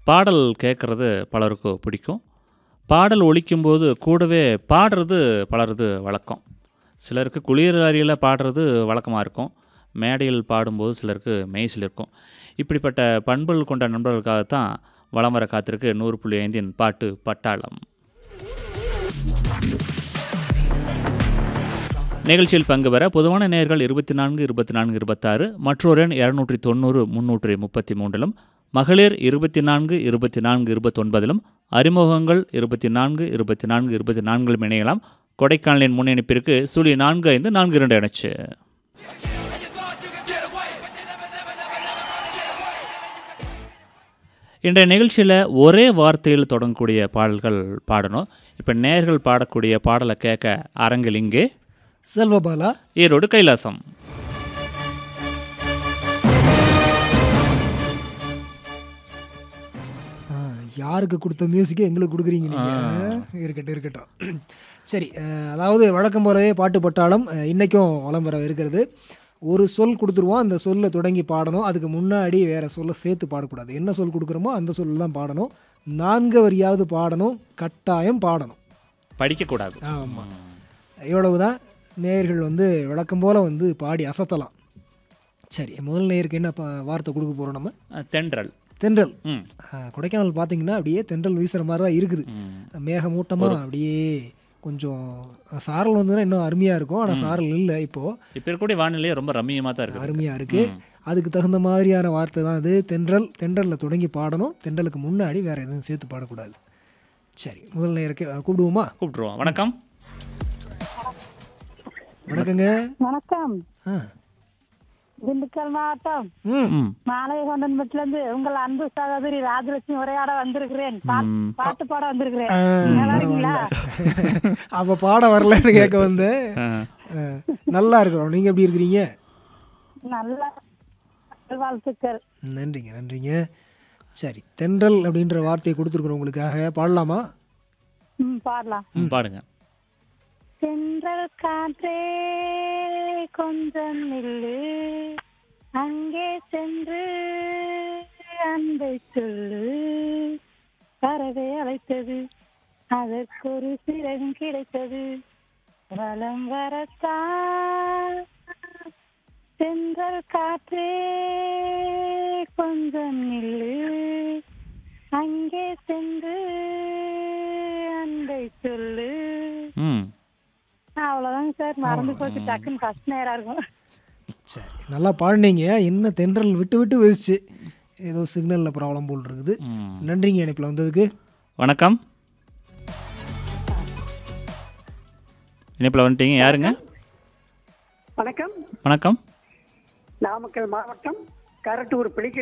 பாடல் கேட்குறது பலருக்கு பிடிக்கும் பாடல் ஒலிக்கும்போது கூடவே பாடுறது பலரது வழக்கம் சிலருக்கு குளிர் அறையில் பாடுறது வழக்கமாக இருக்கும் மேடையில் பாடும்போது சிலருக்கு மெய்சில் இருக்கும் இப்படிப்பட்ட பண்புகள் கொண்ட நண்பர்களுக்காகத்தான் வலம் வர காத்திருக்கு நூறு புள்ளி ஐந்தின் பாட்டு பட்டாளம் நிகழ்ச்சியில் பங்கு பெற பொதுவான நேயர்கள் இருபத்தி நான்கு இருபத்தி நான்கு இருபத்தாறு மற்றொரு எண் இரநூற்றி தொண்ணூறு முன்னூற்றி முப்பத்தி மூன்றிலும் மகளிர் இருபத்தி நான்கு இருபத்தி நான்கு இருபத்தொன்பதிலும் அறிமுகங்கள் இருபத்தி நான்கு இருபத்தி நான்கு இருபத்தி நான்கிலும் இணையலாம் கொடைக்கானலின் முன்னிணைப்பிற்கு சுழி நான்கு ஐந்து நான்கு இரண்டு இணைச்சு இன்றைய நிகழ்ச்சியில் ஒரே வார்த்தையில் தொடங்கக்கூடிய பாடல்கள் பாடணும் இப்போ நேயர்கள் பாடக்கூடிய பாடலை கேட்க அரங்கில் இங்கே செல்வபாலா ஈரோடு கைலாசம் ஆ, யாருக்கு கொடுத்த மியூசிக்கை எங்களுக்கு கொடுக்குறீங்க நீங்கள் இருக்கட்டும் இருக்கட்டும் சரி அஹ், அதாவது வழக்கம் போலவே பாட்டு பட்டாளம் அஹ், இன்னைக்கும் வலம் வர இருக்கிறது ஒரு சொல் கொடுத்துருவோம் அந்த சொல்லை தொடங்கி பாடணும் அதுக்கு முன்னாடி வேற சொல்லை சேர்த்து பாடக்கூடாது என்ன சொல் கொடுக்குறோமோ அந்த சொல் தான் பாடணும் நான்கு வரியாவது பாடணும் கட்டாயம் பாடணும் படிக்கக்கூடாது ஆமாம் இவ்வளவுதான் நேயர்கள் வந்து வழக்கம் போல் வந்து பாடி அசத்தலாம் சரி முதல் நேயருக்கு என்ன பா- வார்த்தை கொடுக்க போகிறோம் நம்ம அஹ், தென்றல் தென்றல் ம் ஆ, கொடைக்கானல் பார்த்தீங்கன்னா அப்படியே தென்றல் வீசுகிற மாதிரி தான் இருக்குது ம். மேகமூட்டமாக அப்படியே கொஞ்சம் சாரல் வந்ததுன்னா இன்னும் அருமையாக இருக்கும் ஆனால் சாரல் இல்லை இப்போது இப்போ இருக்கக்கூடிய வானிலையே ரொம்ப ரம்மியமாக தான் இருக்குது அருமையாக இருக்குது அதுக்கு தகுந்த மாதிரியான வார்த்தை தான் அது தென்றல் தென்றலில் தொடங்கி பாடணும் தென்றலுக்கு முன்னாடி வேறு எதுவும் சேர்த்து பாடக்கூடாது சரி முதல் நேருக்கு அஹ், கூப்பிடுவோமா கூப்பிட்ருவோம் வணக்கம் வணக்கங்க வணக்கம் ஆ திண்டுக்கல் மாவட்டம் ம் ம் மாலையகொண்டன் இருந்து உங்கள் அன்பு சகோதரி ராஜலட்சுமி உரையாட வந்திருக்கிறேன் பாட்- பாட்டு பாட வந்திருக்கிறேன் ஆ, நல்லா இருக்கீங்களா அப்போ பாட வரலன்னு கேட்க வந்தேன் ஆ. ஆ, நல்லா இருக்கிறோம் நீங்கள் எப்படி இருக்கிறீங்க நல்ல வாழ்த்துக்கள் நன்றிங்க நன்றிங்க சரி தென்றல் அப்படின்ற வார்த்தையை கொடுத்துருக்குறோம் உங்களுக்காக பாடலாமா ம் பாடலாம் ம், பாடுங்க சென்றல் காற்றே கொஞ்சம் நில்லு அங்கே சென்று அன்பை சொல்லு பறவை அழைத்தது அதற்கொரு சிறகும் கிடைத்தது வலம் வரத்தான் சென்றல் காற்றே கொஞ்சம் நில்லு அங்கே சென்று அன்பை சொல்லு ம் அவ்வளவுதாங்க சார் மறந்து போச்சு டக்குன்னு ஃபர்ஸ்ட் நேரம் இருக்கும் சரி நல்லா பாடினீங்க என்ன தென்றல் விட்டு விட்டு விதிச்சு ஏதோ சிக்னலில் ப்ராப்ளம் போல் இருக்குது ம். நன்றிங்க இணைப்பில் வந்ததுக்கு வணக்கம் இணைப்பில் வந்துட்டீங்க யாருங்க வணக்கம் வணக்கம் நாமக்கல் மாவட்டம் கரட்டூர் பிடிக்க